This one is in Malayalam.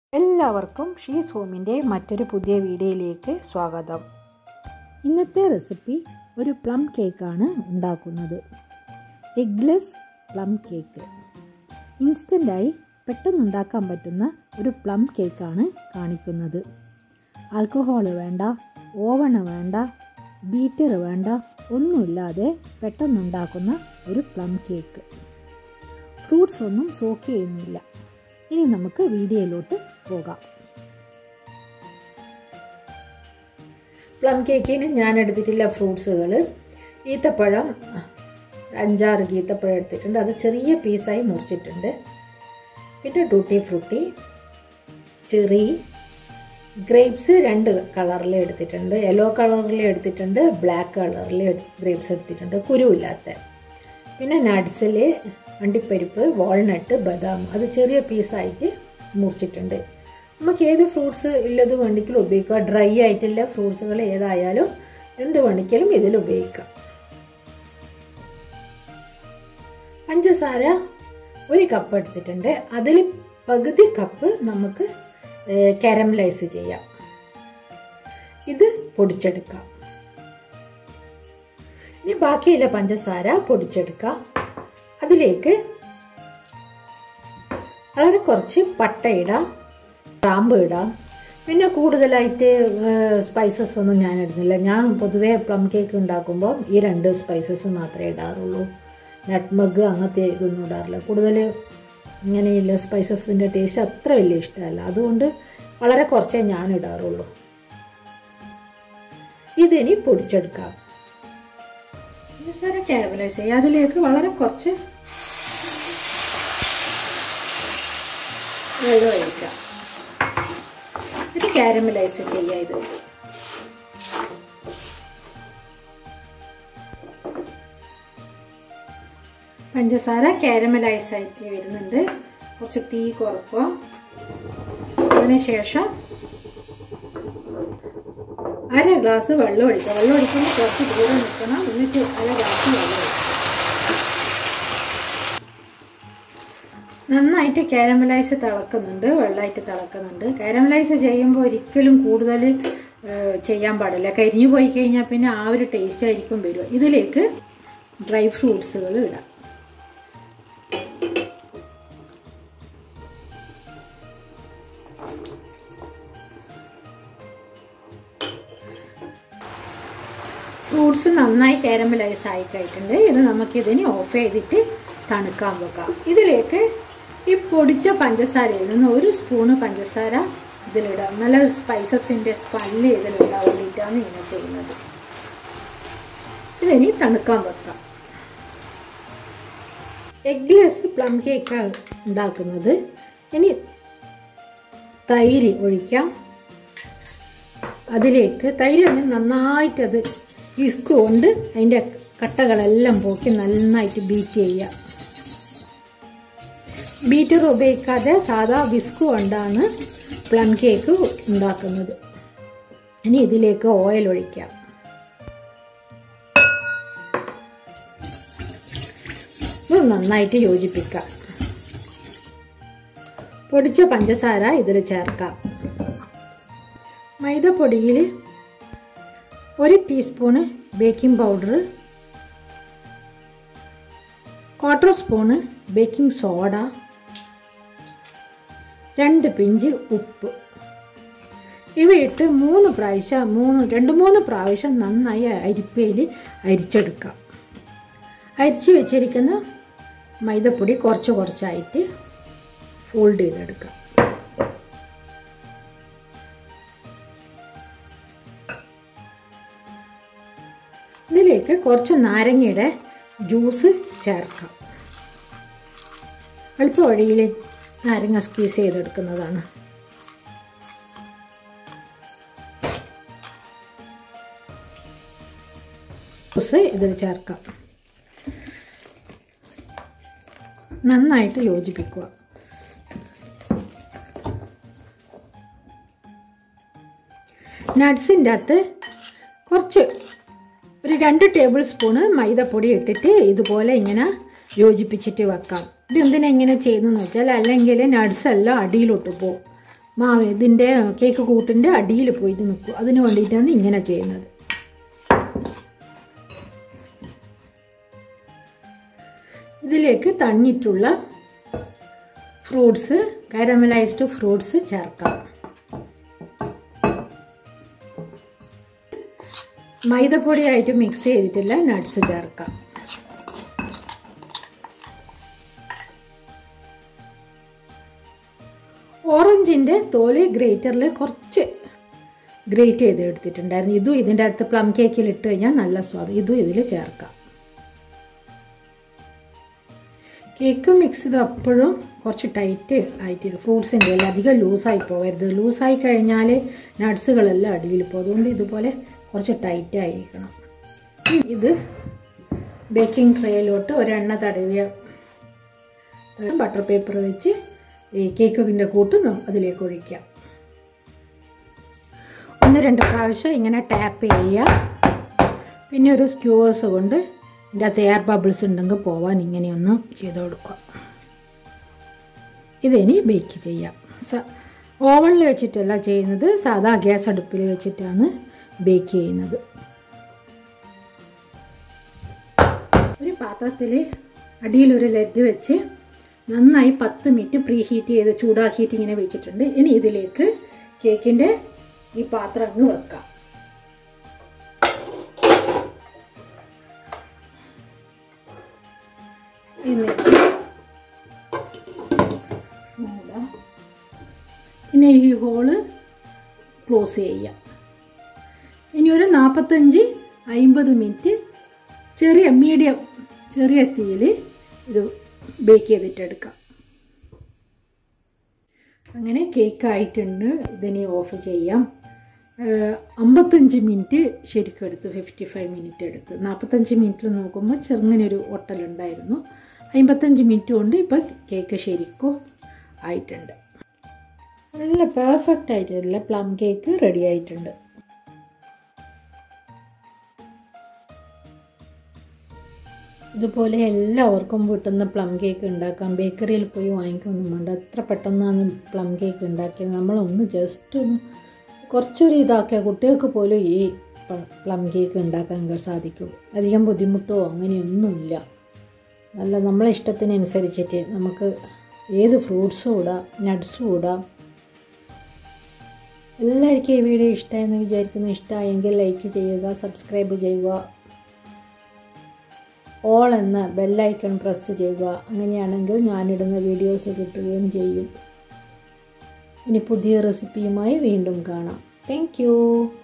എല്ലാവർക്കും ഷീസ് ഹോമിൻ്റെ മറ്റൊരു പുതിയ വീഡിയോയിലേക്ക് സ്വാഗതം ഇന്നത്തെ റെസിപ്പി ഒരു പ്ലം കേക്കാണ് ഉണ്ടാക്കുന്നത് എഗ്ലെസ് പ്ലം കേക്ക് ഇൻസ്റ്റൻ്റായി പെട്ടെന്ന് ഉണ്ടാക്കാൻ പറ്റുന്ന ഒരു പ്ലം കേക്കാണ് കാണിക്കുന്നത് ആൽക്കഹോൾ വേണ്ട ഓവണ് വേണ്ട ബീറ്റർ വേണ്ട ഒന്നുമില്ലാതെ പെട്ടെന്നുണ്ടാക്കുന്ന ഒരു പ്ലം കേക്ക് ഫ്രൂട്ട്സ് ഒന്നും സോക്ക് ചെയ്യുന്നില്ല ഇനി നമുക്ക് വീഡിയോയിലോട്ട് പോകാം പ്ലം കേക്കിന് ഞാൻ എടുത്തിട്ടില്ല ഫ്രൂട്ട്സുകൾ ഈത്തപ്പഴം അഞ്ചാറ് ഈത്തപ്പഴം എടുത്തിട്ടുണ്ട് അത് ചെറിയ പീസായി മുറിച്ചിട്ടുണ്ട് പിന്നെ ടൂട്ടി ഫ്രൂട്ടി ചെറി ഗ്രേപ്സ് രണ്ട് കളറിൽ എടുത്തിട്ടുണ്ട് യെല്ലോ കളറിൽ എടുത്തിട്ടുണ്ട് ബ്ലാക്ക് കളറിൽ ഗ്രേപ്സ് എടുത്തിട്ടുണ്ട് കുരുവില്ലാത്ത പിന്നെ നട്ട്സിൽ അണ്ടിപ്പരിപ്പ് വാൾനട്ട് ബദാം അത് ചെറിയ പീസായിട്ട് മുറിച്ചിട്ടുണ്ട് നമുക്ക് ഏത് ഫ്രൂട്ട്സ് ഉള്ളത് വേണ്ടിക്കലും ഉപയോഗിക്കാം ഡ്രൈ ആയിട്ടുള്ള ഫ്രൂട്ട്സുകൾ ഏതായാലും എന്ത് വേണ്ടിക്കലും ഇതിൽ ഉപയോഗിക്കാം പഞ്ചസാര ഒരു കപ്പ് എടുത്തിട്ടുണ്ട് അതിൽ പകുതി കപ്പ് നമുക്ക് കാരമലൈസ് ചെയ്യാം ഇത് പൊടിച്ചെടുക്കാം ഇനി ബാക്കിയുള്ള പഞ്ചസാര പൊടിച്ചെടുക്കാം അതിലേക്ക് വളരെ കുറച്ച് പട്ട ഇടാം ഗ്രാമ്പ് ഇടാം പിന്നെ കൂടുതലായിട്ട് സ്പൈസസ് ഒന്നും ഞാൻ ഇടുന്നില്ല ഞാൻ പൊതുവേ പ്ലം കേക്ക് ഉണ്ടാക്കുമ്പോൾ ഈ രണ്ട് സ്പൈസസ് മാത്രമേ ഇടാറുള്ളൂ നട്ട്മഗ് അങ്ങനത്തെ ഇതൊന്നും ഇടാറില്ല കൂടുതൽ ഇങ്ങനെയുള്ള സ്പൈസസിൻ്റെ ടേസ്റ്റ് അത്ര വലിയ ഇഷ്ടമല്ല അതുകൊണ്ട് വളരെ കുറച്ചേ ഞാൻ ഇടാറുള്ളൂ ഇതിനി പൊടിച്ചെടുക്കാം പഞ്ചസാര കാരമലൈസ് ചെയ്യുക അതിലേക്ക് വളരെ കുറച്ച് വെള്ളം ഒഴിക്കാം ഇത് കാരമലൈസ് ചെയ്യുക ഇത് പഞ്ചസാര കാരമലൈസ് ആയിട്ട് വരുന്നുണ്ട് കുറച്ച് തീ കുറക്കുക അതിനുശേഷം അര ഗ്ലാസ് വെള്ളം ഒഴിക്കുക വെള്ളം ഒഴിക്കുമ്പോൾ കുറച്ച് ദൂരം നിൽക്കണം എന്നിട്ട് അര ഗ്ലാസ് വെള്ളം ഒഴിക്കുക നന്നായിട്ട് കാരമലൈസ് തിളക്കുന്നുണ്ട് വെള്ളമായിട്ട് തിളക്കുന്നുണ്ട് കാരമലൈസ് ചെയ്യുമ്പോൾ ഒരിക്കലും കൂടുതൽ ചെയ്യാൻ പാടില്ല കരിഞ്ഞു പോയി കഴിഞ്ഞാൽ പിന്നെ ആ ഒരു ടേസ്റ്റ് ആയിരിക്കും വരിക ഇതിലേക്ക് ഡ്രൈ ഫ്രൂട്ട്സുകൾ ഇടാം ഫ്രൂട്ട്സ് നന്നായി കാരമലൈസ് ആയി കഴിഞ്ഞിട്ടുണ്ട് ഇത് നമുക്കിതിന് ഓഫ് ചെയ്തിട്ട് തണുക്കാൻ വെക്കാം ഇതിലേക്ക് ഈ പൊടിച്ച പഞ്ചസാരയിൽ നിന്ന് ഒരു സ്പൂണ് പഞ്ചസാര ഇതിലിടാം നല്ല സ്പൈസസിൻ്റെ സ്പല്ല് ഇതിലിടാൻ വേണ്ടിയിട്ടാണ് ഇങ്ങനെ ചെയ്യുന്നത് ഇതിനി തണുക്കാൻ വെക്കാം എഗ്ലെസ് പ്ലം കേക്കാണ് ഉണ്ടാക്കുന്നത് ഇനി തൈര് ഒഴിക്കാം അതിലേക്ക് തൈര് നന്നായിട്ട് അത് വിസ്ക് കൊണ്ട് അതിൻ്റെ കട്ടകളെല്ലാം പോക്കി നന്നായിട്ട് ബീറ്റ് ചെയ്യുക ബീറ്റർ ഉപയോഗിക്കാതെ സാധാ വിസ്ക് കൊണ്ടാണ് പ്ലം കേക്ക് ഉണ്ടാക്കുന്നത് ഇനി ഇതിലേക്ക് ഓയിൽ ഒഴിക്കാം ഇത് നന്നായിട്ട് യോജിപ്പിക്കാം പൊടിച്ച പഞ്ചസാര ഇതിൽ ചേർക്കാം മൈദപ്പൊടിയിൽ ഒരു teaspoon baking powder quarter spoon baking soda രണ്ട് പിഞ്ച് ഉപ്പ് ഇവയിട്ട് മൂന്ന് പ്രാവശ്യം മൂന്ന് രണ്ട് മൂന്ന് പ്രാവശ്യം നന്നായി അരിപ്പയിൽ അരിച്ചെടുക്കാം അരിച്ച് വെച്ചിരിക്കുന്ന മൈദപ്പൊടി കുറച്ച് കുറച്ചായിട്ട് ഫോൾഡ് ചെയ്തെടുക്കാം ഇതിലേക്ക് കുറച്ച് നാരങ്ങയുടെ ജ്യൂസ് ചേർക്കാം എളുപ്പ വഴിയിൽ നാരങ്ങ സ്ക്വീസ് ചെയ്തെടുക്കുന്നതാണ് ജ്യൂസ് ഇതിൽ ചേർക്കാം നന്നായിട്ട് യോജിപ്പിക്കുക നട്ട്സിൻ്റെ അകത്ത് കുറച്ച് ഒരു രണ്ട് ടേബിൾ സ്പൂണ് മൈദപ്പൊടി ഇട്ടിട്ട് ഇതുപോലെ ഇങ്ങനെ യോജിപ്പിച്ചിട്ട് വെക്കാം ഇത് എന്തിനാ ഇങ്ങനെ ചെയ്യുന്നതെന്ന് വെച്ചാൽ അല്ലെങ്കിൽ നട്ട്സ് എല്ലാം അടിയിലോട്ട് പോകും മാവ് ഇതിൻ്റെ കേക്ക് കൂട്ടിൻ്റെ അടിയിൽ പോയിട്ട് നിൽക്കും അതിന് വേണ്ടിയിട്ടാണ് ഇങ്ങനെ ചെയ്യുന്നത് ഇതിലേക്ക് തണ്ണിട്ടുള്ള ഫ്രൂട്ട്സ് കാരമലൈസ്ഡ് ഫ്രൂട്ട്സ് ചേർക്കാം മൈദപ്പൊടിയായിട്ട് മിക്സ് ചെയ്തിട്ടുള്ള നട്ട്സ് ചേർക്കാം ഓറഞ്ചിൻ്റെ തോല് ഗ്രേറ്ററിൽ കുറച്ച് ഗ്രേറ്റ് ചെയ്ത് എടുത്തിട്ടുണ്ടായിരുന്നു ഇതും ഇതിൻ്റെ അകത്ത് പ്ലം കേക്കിൽ ഇട്ട് കഴിഞ്ഞാൽ നല്ല സ്വാദം ഇതും ഇതിൽ ചേർക്കാം കേക്ക് മിക്സ് ചെയ്ത് അപ്പോഴും കുറച്ച് ടൈറ്റ് ആയിട്ട് ഫ്രൂട്ട്സിൻ്റെ എല്ലാം അധികം ലൂസായി പോകരുത് ലൂസായി കഴിഞ്ഞാൽ നട്ട്സുകളെല്ലാം അടിയിൽ പോകും അതുകൊണ്ട് ഇതുപോലെ കുറച്ച് ടൈറ്റ് ആയിരിക്കണം ഇത് ബേക്കിംഗ് ട്രേയിലോട്ട് ഒരെണ്ണ തടവിയ ബട്ടർ പേപ്പർ വെച്ച് ഈ കേക്കിൻ്റെ കൂട്ട് അതിലേക്ക് ഒഴിക്കാം ഒന്ന് രണ്ട് പ്രാവശ്യം ഇങ്ങനെ ടാപ്പ് ചെയ്യുക പിന്നെ ഒരു സ്ക്യൂവേഴ്സ് കൊണ്ട് ഇതിൻ്റെ അകത്ത് എയർ ബബിൾസ് ഉണ്ടെങ്കിൽ പോവാൻ ഇങ്ങനെയൊന്ന് ചെയ്ത് കൊടുക്കുക ഇതിനി ബേക്ക് ചെയ്യാം സ ഓവണിൽ വെച്ചിട്ടല്ല ചെയ്യുന്നത് സാധാ ഗ്യാസ് അടുപ്പിൽ വെച്ചിട്ടാണ് ബേക്ക് ചെയ്യുന്നത് ഒരു പാത്രത്തിൽ അടിയിലൊരു ലെഡ് വെച്ച് നന്നായി പത്ത് മിനിറ്റ് പ്രീ ഹീറ്റ് ചെയ്ത് ചൂടാക്കിയിട്ട് ഇങ്ങനെ വെച്ചിട്ടുണ്ട് ഇനി ഇതിലേക്ക് കേക്കിൻ്റെ ഈ പാത്രം അങ്ങ് വെക്കാം എന്നിട്ട് മൂടാം പിന്നെ ഈ ഹോള് ക്ലോസ് ചെയ്യാം ഇനി ഒരു നാൽപ്പത്തഞ്ച് അമ്പത് മിനിറ്റ് ചെറിയ മീഡിയം ചെറിയ തീയിൽ ഇത് ബേക്ക് ചെയ്തിട്ടെടുക്കാം അങ്ങനെ കേക്ക് ആയിട്ടുണ്ട് ഇതിനി ഓഫ് ചെയ്യാം അമ്പത്തഞ്ച് മിനിറ്റ് ശരിക്കും എടുത്തു ഫിഫ്റ്റി ഫൈവ് മിനിറ്റ് എടുത്ത് നാൽപ്പത്തഞ്ച് മിനിറ്റിൽ നോക്കുമ്പോൾ ചെറുങ്ങനെ ഒരു ഒട്ടലുണ്ടായിരുന്നു അമ്പത്തഞ്ച് മിനിറ്റ് കൊണ്ട് ഇപ്പം കേക്ക് ശരിക്കും ആയിട്ടുണ്ട് നല്ല പെർഫെക്റ്റ് ആയിട്ടുള്ള പ്ലം കേക്ക് റെഡി ആയിട്ടുണ്ട് ഇതുപോലെ എല്ലാവർക്കും വീട്ടുന്ന പ്ലം കേക്ക് ഉണ്ടാക്കാം ബേക്കറിയിൽ പോയി വാങ്ങിക്കൊന്നും വേണ്ട എത്ര പെട്ടെന്നാണ് പ്ലം കേക്ക് ഉണ്ടാക്കിയത് നമ്മളൊന്ന് ജസ്റ്റ് ഒന്ന് കുറച്ചൊരു ഇതാക്കിയ കുട്ടികൾക്ക് പോലും ഈ പ്ലം കേക്ക് ഉണ്ടാക്കാൻ സാധിക്കും അധികം ബുദ്ധിമുട്ടോ അങ്ങനെയൊന്നുമില്ല നല്ല നമ്മളെ ഇഷ്ടത്തിനനുസരിച്ചിട്ട് നമുക്ക് ഏത് ഫ്രൂട്ട്സും ഇടാം നട്ട്സും ഇടാം എല്ലാവർക്കും ഈ വീഡിയോ ഇഷ്ടമായെന്ന് വിചാരിക്കുന്നു ഇഷ്ടമായെങ്കിൽ ലൈക്ക് ചെയ്യുക സബ്സ്ക്രൈബ് ചെയ്യുക ഓൾ എന്ന ബെല്ലൈക്കൺ പ്രസ് ചെയ്യുക അങ്ങനെയാണെങ്കിൽ ഞാനിടുന്ന വീഡിയോസ് കിട്ടുകയും ചെയ്യും ഇനി പുതിയ റെസിപ്പിയുമായി വീണ്ടും കാണാം താങ്ക്